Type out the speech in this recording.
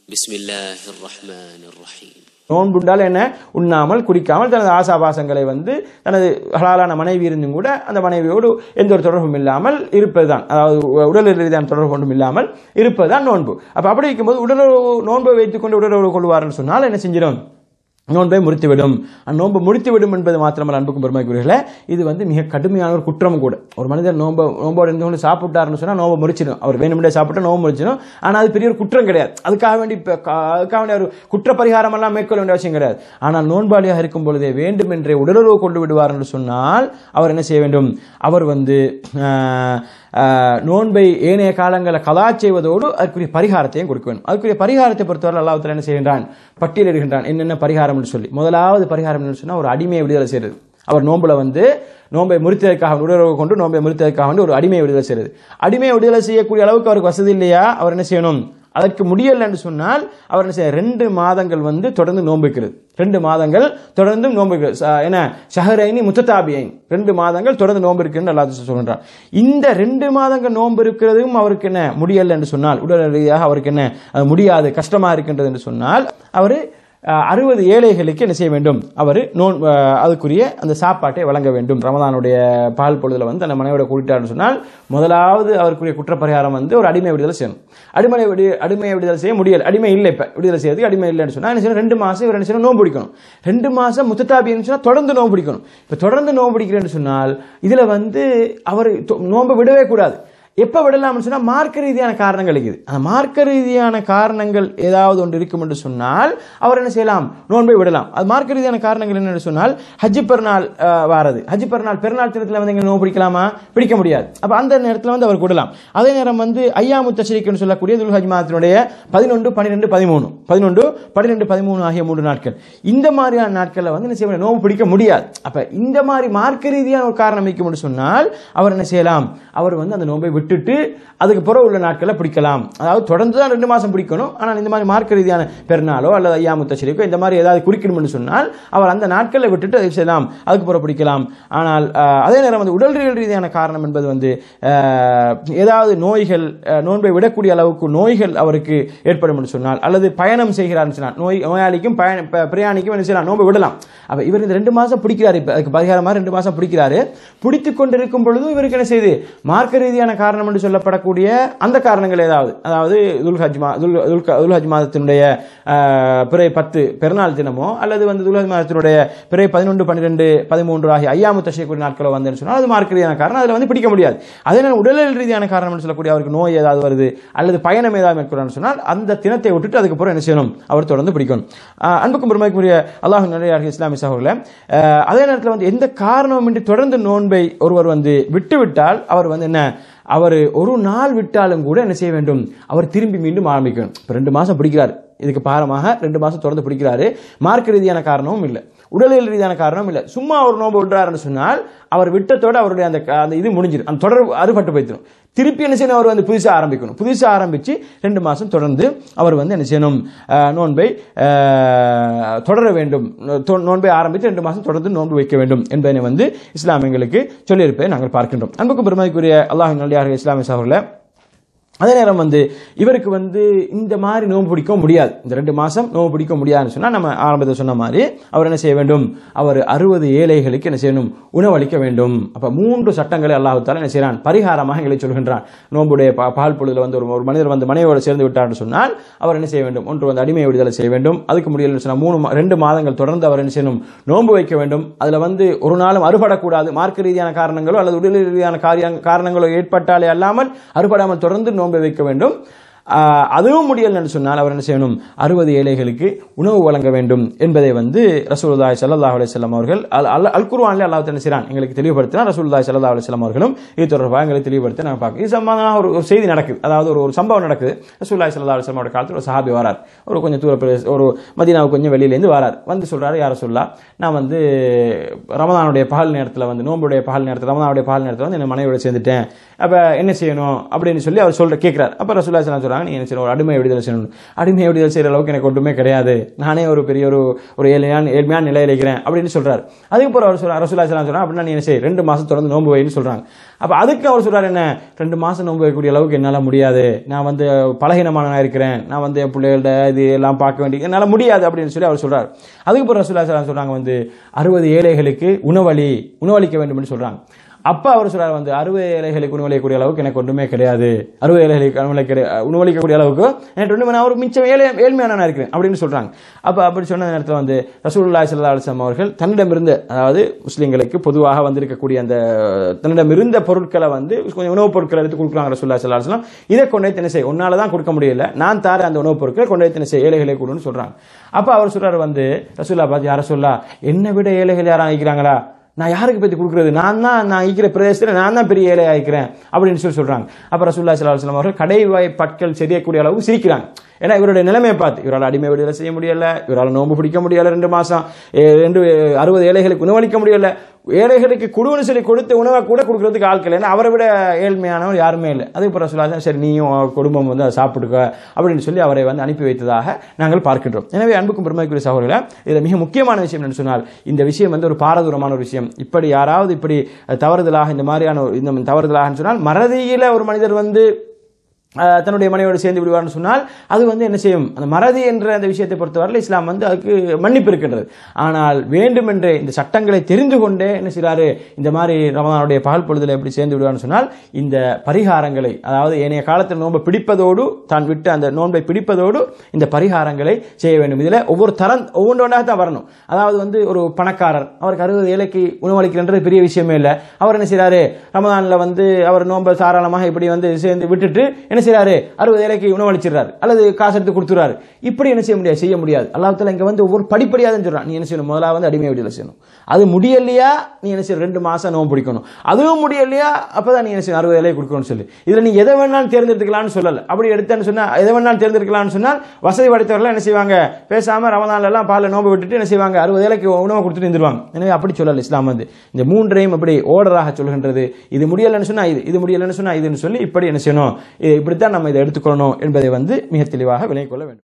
بسم الله الرحمن الرحيم நோன்புண்டால் என்ன உண்ணாமல் குடிக்காமல் தனது ஆசாபாசங்களை வந்து தனது ஹலாலான மனைவி இருந்தும் கூட அந்த மனைவியோடு எந்த ஒரு தொடர்பும் இல்லாமல் இருப்பதுதான் அதாவது உடல் ரீதியான தொடர்பு ஒன்றும் இல்லாமல் இருப்பதுதான் நோன்பு அப்ப அப்படி இருக்கும்போது உடலுறவு நோன்பை வைத்துக்கொண்டு உடலுறவு கொள்வார்னு சொன்னால் என்ன செஞ்சிடும் நோன்பை முறித்துவிடும் நோன்பு முடித்துவிடும் என்பது மாத்திரமல்ல அன்புக்கும் பெருமைக்குரியர்களே இது வந்து மிக கடுமையான ஒரு குற்றம் கூட ஒரு மனிதர் நோன்பு நோம்போடு இருந்து கொண்டு சாப்பிட்டாருன்னு சொன்னா நோன்பு முறிச்சிடும் அவர் வேணுமெண்டே சாப்பிட்டு நோன்பு முறிச்சிடும் ஆனால் அது பெரிய ஒரு குற்றம் கிடையாது அதுக்காக வேண்டி இப்ப கா- அதுக்காக வேண்டிய ஒரு குற்ற பரிகாரம் எல்லாம் மேற்கொள்ள வேண்டிய அவசியம் கிடையாது ஆனால் நோன்பாளியாக இருக்கும் பொழுதே வேண்டும் என்றே உடலுறவு கொண்டு விடுவார் என்று சொன்னால் அவர் என்ன செய்ய வேண்டும் அவர் வந்து ஆஹ், ஆஹ், நோன்பை ஏனைய காலங்களில் கலா செய்வதோடு அதற்குரிய பரிகாரத்தையும் கொடுக்க வேண்டும் அதுக்குரிய பரிகாரத்தை பொறுத்தவரை அல்லாஹ் என்ன செய்கின்றான் பட்டியலிடுகின்றான் என்னென்ன பரிகாரம் என்று சொல்லி முதலாவது பரிகாரம் என்று சொன்னால் ஒரு அடிமையை விடுதலை செய்கிறது அவர் நோன்புல வந்து நோன்பை முறித்ததற்காக உடலுறவு கொண்டு நோன்பை முறித்ததற்காக வந்து ஒரு அடிமையை விடுதலை செய்கிறது அடிமையை விடுதலை செய்யக்கூடிய அளவுக்கு அவருக்கு வசதி இல்லையா அவர் என்ன செய்யணும் அதற்கு முடியல என்று சொன்னால் அவர் என்ன செய்ய ரெண்டு மாதங்கள் வந்து தொடர்ந்து நோன்பு வைக்கிறது ரெண்டு மாதங்கள் தொடர்ந்து நோன்பு வைக்கிறது. ச- என்ன ஷஹரைனி முத்ததாபியைன் ரெண்டு மாதங்கள் தொடர்ந்து நோன்பு இருக்குன்னு அல்லாஹ் சொல்கின்றார் இந்த ரெண்டு மாதங்கள் நோன்பு இருக்கிறதும் அவருக்கு என்ன முடியல என்று சொன்னால் உடல் ரீதியாக அவருக்கு என்ன அது முடியாது கஷ்டமா இருக்கின்றது என்று சொன்னால் அவர் அறுபது ஏழைகளுக்கு என்ன செய்ய வேண்டும் அவர் நோன் அஹ், அதுக்குரிய அந்த சாப்பாட்டை வழங்க வேண்டும் ரமதானுடைய பால் பொழுதுல வந்து அந்த மனைவியோட கூட்டிட்டார்னு சொன்னால் முதலாவது அவருக்குரிய குற்றப்பரிகாரம் வந்து ஒரு அடிமை விடுதலை செய்யணும் அடிமை விடு அடிமையை விடுதலை செய்ய முடியல அடிமை இல்லை இப்ப விடுதலை செய்யறதுக்கு அடிமை இல்லைன்னு சொன்னா என்ன செய்யணும் ரெண்டு மாசம் இவர் என்ன செய்யணும் நோன்பு பிடிக்கணும் ரெண்டு மாசம் முத்தத்தாபின்னு சொன்னா தொடர்ந்து நோன்பு பிடிக்கணும் இப்ப தொடர்ந்து நோன்பு பிடிக்கிறேன்னு சொன்னால் இதுல வந்து அவர் தொ- நோன்பை விடவே கூடாது எப்ப விடலாம்னு சொன்னா மார்க்க ரீதியான காரணங்கள் இருக்குது அந்த மார்க்க ரீதியான காரணங்கள் ஏதாவது ஒன்று இருக்கும் என்று சொன்னால் அவர் என்ன செய்யலாம் நோன்பை விடலாம் அது மார்க்க ரீதியான காரணங்கள் என்னன்னு சொன்னால் ஹஜ் பெருநாள் அஹ், வாரது ஹஜ் பெருநாள் பெருநாள் தினத்தில் வந்து எங்க நோன்பு பிடிக்கலாமா பிடிக்க முடியாது அப்ப அந்த நேரத்தில் வந்து அவர் விடலாம் அதே நேரம் வந்து ஐயாமு தஷ்ரீக்னு சொல்லக்கூடிய துல் ஹஜ் மாதத்தினுடைய பதினொன்று பன்னிரெண்டு பதிமூணு பதினொன்று பன்னிரெண்டு பதிமூணு ஆகிய மூன்று நாட்கள் இந்த மாதிரியான நாட்களில் வந்து என்ன செய்ய முடியாது? நோன்பு பிடிக்க முடியாது அப்ப இந்த மாதிரி மார்க்க ரீதியான ஒரு காரணம் வைக்கும் என்று சொன்னால் அவர் என்ன செய்யலாம் அவர் வந்து அந்த நோன்பை விட்டுட்டு அதுக்கு பிறகு உள்ள நாட்களில் பிடிக்கலாம் அதாவது தொடர்ந்து தான் ரெண்டு மாசம் பிடிக்கணும் ஆனால் இந்த மாதிரி மார்க்க ரீதியான பெருநாளோ அல்லது ஐயாமு தஷ்ரீக்கோ இந்த மாதிரி ஏதாவது குறிக்கணும்னு சொன்னால் அவர் அந்த நாட்களில் விட்டுட்டு அதை செய்யலாம் அதுக்கு பிறகு பிடிக்கலாம் ஆனால் ஆஹ், அதே நேரம் வந்து உடல் ரீதியான காரணம் என்பது வந்து ஆஹ், ஏதாவது நோய்கள் ஆஹ், நோன்பை விடக்கூடிய அளவுக்கு நோய்கள் அவருக்கு ஏற்படும் என்று சொன்னால் அல்லது பயணம் செய்கிறார்னு சொன்னால் நோய் நோயாளிக்கும் பயண ப- பிரயாணிக்கும் என்ன செய்யலாம் நோன்பை விடலாம் அப்ப இவர் இந்த ரெண்டு மாசம் பிடிக்கிறாரு இப்ப அதுக்கு பரிகாரமா ரெண்டு மாசம் பிடிக்கிறாரு பிடித்துக் கொண்டிருக்கும் பொழுதும் இவருக்கு என்ன செய்யுது மார்க்க ரீதியான காரணம் என்று சொல்லப்படக்கூடிய அந்த காரணங்கள் ஏதாவது அதாவது துல்ஹஜ் மா துல் துல்க- துல்ஹஜ் மாதத்தினுடைய ஆஹ், பிறை பத்து பெருநாள் தினமோ அல்லது வந்து துல்ஹஜ் மாதத்தினுடைய பிறை பதினொன்று பன்னிரெண்டு பதிமூன்று ஆகிய ஐயாமு தஷைக்குரிய நாட்களோ வந்தேன்னு சொன்னால் அது மார்க்க ரீதியான காரணம் அதில் வந்து பிடிக்க முடியாது அதே நேரம் உடல் ரீதியான காரணம் என்று சொல்லக்கூடிய அவருக்கு நோய் ஏதாவது வருது அல்லது பயணம் ஏதாவது மேற்கொள்றான்னு சொன்னால் அந்த தினத்தை விட்டுட்டு அதுக்கப்புறம் என்ன செய்யணும் அவர் தொடர்ந்து பிடிக்கணும் ஆஹ், அன்புக்கும் பெருமைக்குரிய அல்லாஹ் நிறைய இஸ்லாமிய சகோதரர்களே ஆஹ், அதே நேரத்தில் வந்து எந்த காரணமின்றி தொடர்ந்து நோன்பை ஒருவர் வந்து விட்டுவிட்டால் அவர் வந்து என்ன அவர் ஒரு நாள் விட்டாலும் கூட என்ன செய்ய வேண்டும் அவர் திரும்பி மீண்டும் ஆரம்பிக்கணும் இப்ப ரெண்டு மாசம் பிடிக்கிறார் இதுக்கு பாரமாக ரெண்டு மாசம் தொடர்ந்து பிடிக்கிறாரு மார்க்க ரீதியான காரணமும் இல்லை உடலியல் ரீதியான காரணமும் இல்லை சும்மா ஒரு நோன்பு விடுறாருன்னு சொன்னால் அவர் விட்டத்தோட அவருடைய அந்த க- அந்த இது முடிஞ்சிடும் அந்த தொடர் அறுபட்டு போய்த்திடும் திருப்பி என்ன செய்யணும் அவர் வந்து புதுசாக ஆரம்பிக்கணும் புதுசாக ஆரம்பிச்சு ரெண்டு மாசம் தொடர்ந்து அவர் வந்து என்ன செய்யணும் அஹ், நோன்பை அஹ், தொடர வேண்டும் தொ- நோன்பை ஆரம்பித்து ரெண்டு மாசம் தொடர்ந்து நோன்பு வைக்க வேண்டும் என்பதனை வந்து இஸ்லாமியங்களுக்கு சொல்லியிருப்பதை நாங்கள் பார்க்கின்றோம் அன்புக்கும் பெருமைக்குரிய அல்லாஹ் நல்லியாக இஸ்லாமிய சகோதரர்களே அதே நேரம் வந்து இவருக்கு வந்து இந்த மாதிரி நோன்பு பிடிக்க முடியாது இந்த ரெண்டு மாசம் நோன்பு பிடிக்க முடியாதுன்னு சொன்னா நம்ம ஆரம்பத்தில் சொன்ன மாதிரி அவர் என்ன செய்ய வேண்டும் அவர் அறுபது ஏழைகளுக்கு என்ன செய்யணும் உணவளிக்க வேண்டும் அப்ப மூன்று சட்டங்களை அல்லாஹு தாலா என்ன செய்யறான் பரிகாரமாக எங்களை சொல்கின்றான் நோன்புடைய பா- பால் பொழுதுல வந்து ஒரு ஒரு மனிதர் வந்து மனைவியோடு சேர்ந்து விட்டார்னு சொன்னால் அவர் என்ன செய்ய வேண்டும் ஒன்று வந்து அடிமை விடுதலை செய்ய வேண்டும் அதுக்கு முடியலன்னு சொன்னா மூணு மா- ரெண்டு மாதங்கள் தொடர்ந்து அவர் என்ன செய்யணும் நோன்பு வைக்க வேண்டும் அதுல வந்து ஒரு நாளும் அறுபடக்கூடாது மார்க்க ரீதியான காரணங்களோ அல்லது உடல் ரீதியான காரியம் காரணங்களோ ஏற்பட்டாலே அல்லாமல் அறுபடாமல் தொடர்ந்து நோன்பை வைக்க வேண்டும் ஆஹ், அதுவும் முடியலன்னு சொன்னால் அவர் என்ன செய்யணும் அறுபது ஏழைகளுக்கு உணவு வழங்க வேண்டும் என்பதை வந்து ரசூலுல்லாஹி ஸல்லல்லாஹு அலைஹி வஸல்லம் அவர்கள் அல் அல் அல் குர்ஆனில் அல்லாஹ் என்ன செய்றான் எங்களுக்கு தெளிவுபடுத்தினா ரசூலுல்லாஹி ஸல்லல்லாஹு அலைஹி வஸல்லம் அவர்களும் இது தொடர்பாக எங்களுக்கு தெளிவுபடுத்தி நாங்கள் பார்க்க இது சம்பந்தமாக ஒரு ஒரு செய்தி நடக்குது அதாவது ஒரு ஒரு சம்பவம் நடக்குது ரசூலுல்லாஹி ஸல்லல்லாஹு அலைஹி வஸல்லம் காலத்தில் ஒரு சஹாபி வரார் ஒரு கொஞ்சம் தூர பிரதேச- ஒரு மதீனாவுக்கு கொஞ்சம் வெளியிலேருந்து வரார் வந்து சொல்றாரு யார சொல்லா நான் வந்து ரமதானுடைய பகல் நேரத்தில் வந்து நோம்புடைய பகல் நேரத்தில் ரமதானுடைய பகல் நேரத்தில் வந்து என் மனைவியோட சேர்ந்துட்டேன் அப்போ என்ன செய்யணும் அப்படின்னு சொல்லி அவர் சொல்ற கேட்குறாரு அப்போ ரசூல்லா ஸல்லல்லாஹு அலைஹி வஸல்லம் சொல்றாங்க நீ என்ன செய்யணும் ஒரு அடிமை விடுதலை செய்யணும் அடிமை விடுதலை செய்கிற அளவுக்கு எனக்கு ஒன்றுமே கிடையாது நானே ஒரு பெரிய ஒரு ஒரு ஏழ்மையான ஏழ்மையான நிலையில் இருக்கிறேன் அப்படின்னு சொல்றாரு அதுக்கப்புறம் அவர் சொல்றாரு ரசூல்லா ஸல்லல்லாஹு அலைஹி வஸல்லம் சொல்றாங்க அப்படின்னா நீ என்ன செய் ரெண்டு மாசம் தொடர்ந்து நோன்பு வைன்னு சொல்றாங்க அப்போ அதுக்கு அவர் சொல்றாரு என்ன ரெண்டு மாசம் நோன்பு வைக்கக்கூடிய அளவுக்கு என்னால் முடியாது நான் வந்து பலகீனமானவனா இருக்கிறேன் நான் வந்து என் பிள்ளைகளோட இது எல்லாம் பார்க்க வேண்டிய என்னால் முடியாது அப்படின்னு சொல்லி அவர் சொல்றாரு அதுக்கப்புறம் ரசூல்லா ஸல்லல்லாஹு அலைஹி வஸல்லம் சொல்றாங்க வந்து அறுபது ஏழைகளுக்கு உணவளி உணவளிக்க வேண்டும்னு சொல்றாங்க அப்ப அவர் சொல்றாரு வந்து அறுபது ஏழைகளுக்கு உணவளிக்கக்கூடிய அளவுக்கு எனக்கு ஒன்றுமே கிடையாது அறுபது ஏழைகளுக்கு உணவளிக்க உணவளிக்கக்கூடிய அளவுக்கு எனக்கு ஒன்றுமே நான் ஒரு மிச்சம் ஏழை ஏழ்மையான இருக்கிறேன் அப்படின்னு சொல்றாங்க அப்ப அப்படி சொன்ன நேரத்தில் வந்து ரசூலுல்லாஹி ஸல்லல்லாஹு அலைஹி வஸல்லம் அவர்கள் தன்னிடமிருந்து அதாவது முஸ்லிம்களுக்கு பொதுவாக வந்திருக்கக்கூடிய அந்த தன்னிடமிருந்த பொருட்களை வந்து கொஞ்சம் உணவுப் பொருட்களை எடுத்து கொடுக்குறாங்க ரசூலுல்லாஹி ஸல்லல்லாஹு அலைஹி வஸல்லம் இதை கொண்டே தின செய் உன்னால தான் கொடுக்க முடியல நான் தார அந்த உணவுப் பொருட்களை கொண்டே தின செய் ஏழைகளை கொடுன்னு சொல்றாங்க அப்ப அவர் சொல்றாரு வந்து ரசூல்லா பார்த்து யார சொல்லா என்னை விட ஏழைகள் யாரும் ஆகிக்கிறாங்களா நான் யாருக்கு பற்றி கொடுக்குறது நான் தான் நான் இருக்கிற பிரதேசத்தில் நான் தான் பெரிய ஏழை ஆகிக்கிறேன் அப்படின்னு சொல்லி சொல்றாங்க அப்ப ரசூல்லா ஸல்லல்லாஹு அலைஹி வஸல்லம் அவர்கள் கடைவாய் பற்கள் செய்யக்கூடிய அளவுக்கு சிரிக்கிறாங்க ஏன்னா இவருடைய நிலைமையை பார்த்து இவரால் அடிமை விடுதலை செய்ய முடியல இவரால் நோன்பு பிடிக்க முடியல ரெண்டு மாசம் ஏ, ரெண்டு அறுபது ஏழைகளுக்கு உணவளிக்க முடியல ஏழைகளுக்கு குடுன்னு சொல்லி கொடுத்த உணவை கூட கொடுக்கறதுக்கு ஆட்கள் ஏன்னா அவரை விட ஏழ்மையானவர் யாருமே இல்லை அதுக்கு பிறகு சொல்லாத சரி நீயும் உன் குடும்பம் வந்து அதை சாப்பிட்டுக்க அப்படின்னு சொல்லி அவரை வந்து அனுப்பி வைத்ததாக நாங்கள் பார்க்கின்றோம் எனவே அன்புக்கும் பெருமைக்குரிய சகோதரர்களே இதில் மிக முக்கியமான விஷயம் என்று சொன்னால் இந்த விஷயம் வந்து ஒரு பாரதூரமான ஒரு விஷயம் இப்படி யாராவது இப்படி தவறுதலாக இந்த மாதிரியான ஒரு- இந்த தவறுதலாக சொன்னால் மறதியில ஒரு மனிதர் வந்து அஹ், தன்னுடைய மனைவியோடு சேர்ந்து விடுவார்னு சொன்னால் அது வந்து என்ன செய்யும் அந்த மறதி என்ற அந்த விஷயத்தை பொறுத்தவரையில் இஸ்லாம் வந்து அதுக்கு மன்னிப்பு இருக்கின்றது ஆனால் வேண்டுமென்றே இந்த சட்டங்களை தெரிந்து கொண்டே என்ன செய்றாரு இந்த மாதிரி ரமதானுடைய பகல் பொழுதுல எப்படி சேர்ந்து விடுவார்னு சொன்னால் இந்த பரிகாரங்களை அதாவது ஏனைய காலத்தில் நோன்பை பிடிப்பதோடு தான் விட்டு அந்த நோன்பை பிடிப்பதோடு இந்த பரிகாரங்களை செய்ய வேண்டும் இதில் ஒவ்வொரு தரம் ஒவ்வொன்றொன்றாக தான் வரணும் அதாவது வந்து ஒரு பணக்காரர் அவருக்கு அறுபது ஏழைக்கு உணவளிக்கிறன்றது பெரிய விஷயமே இல்லை அவர் என்ன செய்றாரு ரமதான்ல வந்து அவர் நோன்பை தாராளமாக இப்படி வந்து சேர்ந்து விட்டுட்டு என்ன செய்றாரு அறுபது ஏழைக்கு உணவளிச்சிடுறாரு அல்லது காசு எடுத்து கொடுத்துறாரு இப்படி என்ன செய்ய முடியாது செய்ய முடியாது அல்லாஹ் இங்க வந்து ஒவ்வொரு படிப்படியாக சொல்றான் நீ என்ன செய்யணும் முதல்ல வந்து அடிமை விடுதலை செய்யணும் அது முடியலையா நீ என்ன செய்யணும் ரெண்டு மாசம் நோன்பு பிடிக்கணும் அதுவும் முடியலையா அப்பதான் நீ என்ன செய்யணும் அறுபது ஏழை கொடுக்கணும்னு சொல்லி இதுல நீ எதை வேணாலும் தேர்ந்தெடுத்துக்கலாம்னு சொல்லல அப்படி எடுத்தேன்னு சொன்னா எதை வேணாலும் தேர்ந்தெடுக்கலாம்னு சொன்னால் வசதி படைத்தவர்கள் என்ன செய்வாங்க பேசாம ரமதான்ல எல்லாம் பால நோன்பு விட்டுட்டு என்ன செய்வாங்க அறுபது ஏழைக்கு உணவு கொடுத்துட்டு இருந்துருவாங்க எனவே அப்படி சொல்லல இஸ்லாம் வந்து இந்த மூன்றையும் அப்படி ஓர்டராக சொல்கின்றது இது முடியலைன்னு சொன்னா இது இது முடியலைன்னு சொன்னா இதுன்னு சொல்லி இப்படி என்ன செய்யணும் இது இப்படித்தான் நம்ம இதை எடுத்துக்கொள்ளணும் என்பதை வந்து மிக தெளிவாக விளங்கிக் கொள்ள வேண்டும்